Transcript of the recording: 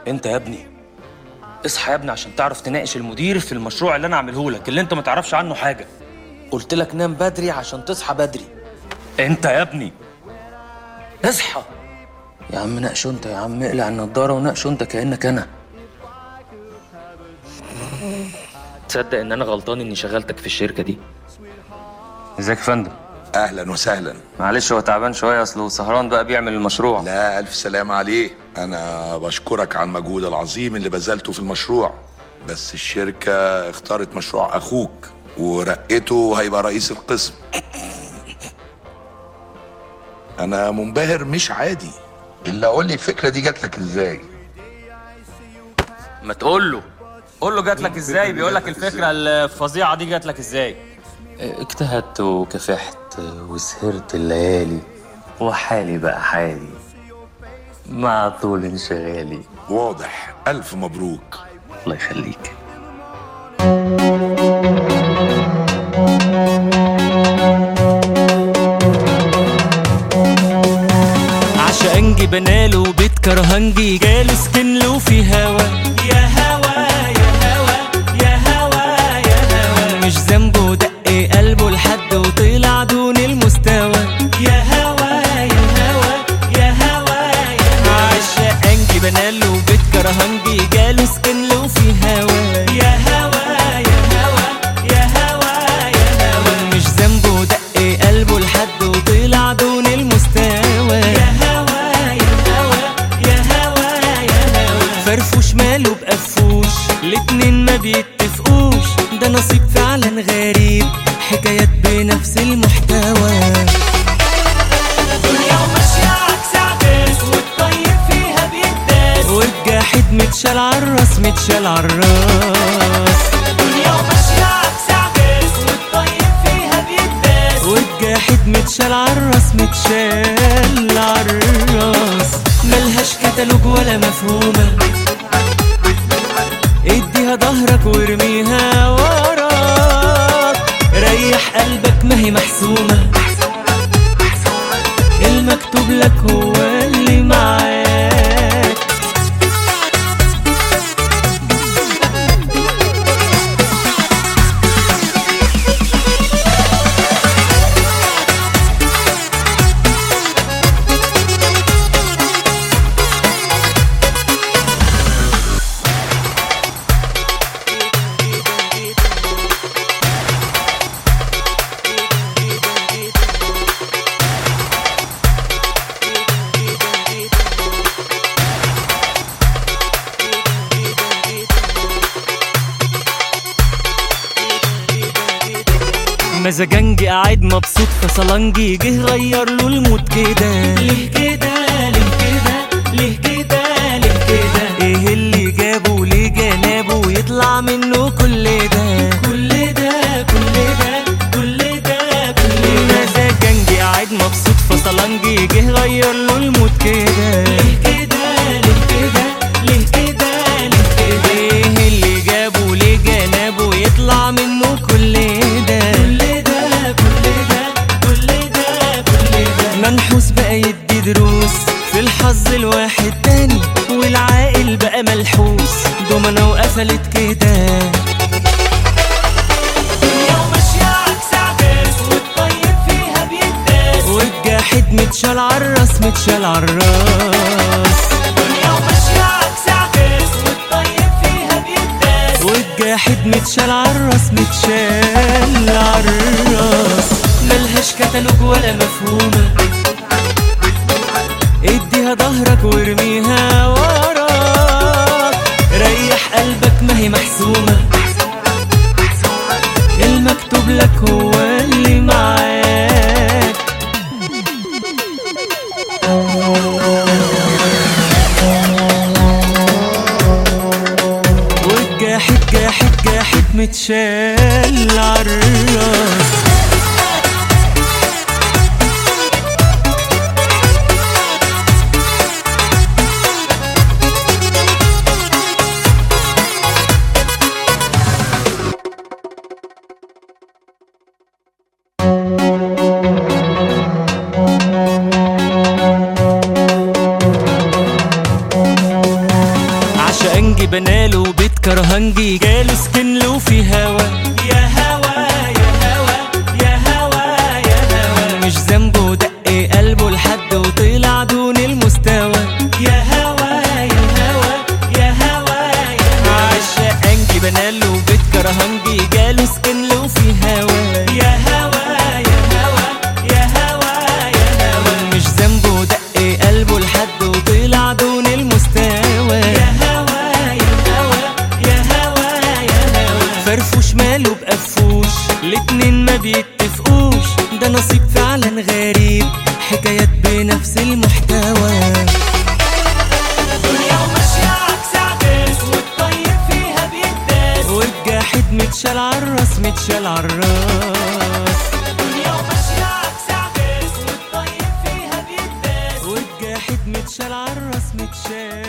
انت يا ابني اصحى يا ابني عشان تعرف تناقش المدير في المشروع اللي انا عامله لك اللي انت ما تعرفش عنه حاجه قلت لك نام بدري عشان تصحى بدري انت يا ابني اصحى يا عم ناقشه انت يا عم اقلع النضاره وناقشه انت كانك انا تصدق ان انا غلطان اني شغلتك في الشركه دي ازيك يا فندم اهلا وسهلا معلش هو تعبان شويه اصله سهران بقى بيعمل المشروع لا الف سلامة عليه انا بشكرك على المجهود العظيم اللي بذلته في المشروع بس الشركة اختارت مشروع اخوك ورقته هيبقى رئيس القسم انا منبهر مش عادي الا قول لي الفكرة دي جات لك ازاي ما تقول له قول له جات لك ازاي بيقول لك الفكره الفظيعه دي جات لك ازاي اجتهدت وكافحت وسهرت الليالي وحالي بقى حالي مع طول انشغالي واضح الف مبروك الله يخليك عشقنجي بناله بيت كرهنجي جاله سكن له في هوا يا هوا يا هوا يا هوا يا هوا مش ذنبه دق قلبه لحد وطلع دون المستوى يا هوا يا هوا يا هوا يا هوا عشقنجي بناله بيت كرهنجي جاله سكن له في هوا يا هوا يا هوا يا هوا يا هوا مش ذنبه دق قلبه لحد وطلع دون المستوى يا هوا يا هوا يا هوا يا هوا فرفوش ماله بقفوش الاتنين ما بيتفقوش ده نصيب فعلا غريب حكايات بنفس المحتوى دنيا وماشية عكس عكاس والطيب فيها بيداس والجاحد متشال عالراس متشال عالراس دنيا وماشية عكس عكاس والطيب فيها بيداس والجاحد متشال عالراس متشال عالراس ملهاش كتالوج ولا مفهومة اديها ظهرك وارميها وراك ريح قلبك ما هي محسومة المكتوب لك هو اللي معاك مزاجنجي قاعد مبسوط فصلنجي جه غير له المود كده ليه كده ليه كده ليه كده ليه كده ايه اللي جابه ليه جنابه ويطلع منه كل ده كل ده كل ده كل ده كل ده مزاجنجي قاعد مبسوط فصلنجي جه غير له المود كده ليه كده ليه كده ليه كده ليه كده ايه اللي جابه ليه جنابه ويطلع منه كل ده كل ده كل ده كل ده كل ده منحوس بقى يدي دروس في الحظ الواحد تاني والعاقل بقى ملحوس دومنا وقفلت كده دنيا وماشية عكس عكاس والطيب فيها بيداس والجاحد متشال عالراس متشال عالراس دنيا وماشية عكس عكاس والطيب فيها بيداس والجاحد متشال عالراس متشال عالراس ملهاش كتالوج ولا مفهومة اديها ظهرك وارميها وراك ريح قلبك ما هي محسومة المكتوب لك هو اللي معاك والجاحد جاحد جاحد متشال عالراس بتكرهنجي جاله سكن وفي هوا يا هوا يا هوا يا هوا يا هوا مش ذنبه دق قلبه لحد وطلع دون المستوى يا هوا يا هوا يا هوا يا هوا عشقانجي بناله بتكرهنجي جاله سكن وفي هوا يا هوا يا هوا يا هوا يا هوا مش ذنبه دق قلبه لحد وطلع دون المستوى يا هوا يا هوا يا هوا يا هوا فرفوش ماله بقفوش الاتنين ما بيتفقوش ده نصيب فعلا غريب حكايات بنفس المحتوى دنيا وماشية عكس عكاس والطيب فيها بيداس والجاحد متشال عالراس متشال عالراس دنيا وماشية عكس عكاس والطيب فيها بيداس والجاحد متشال عالراس متشال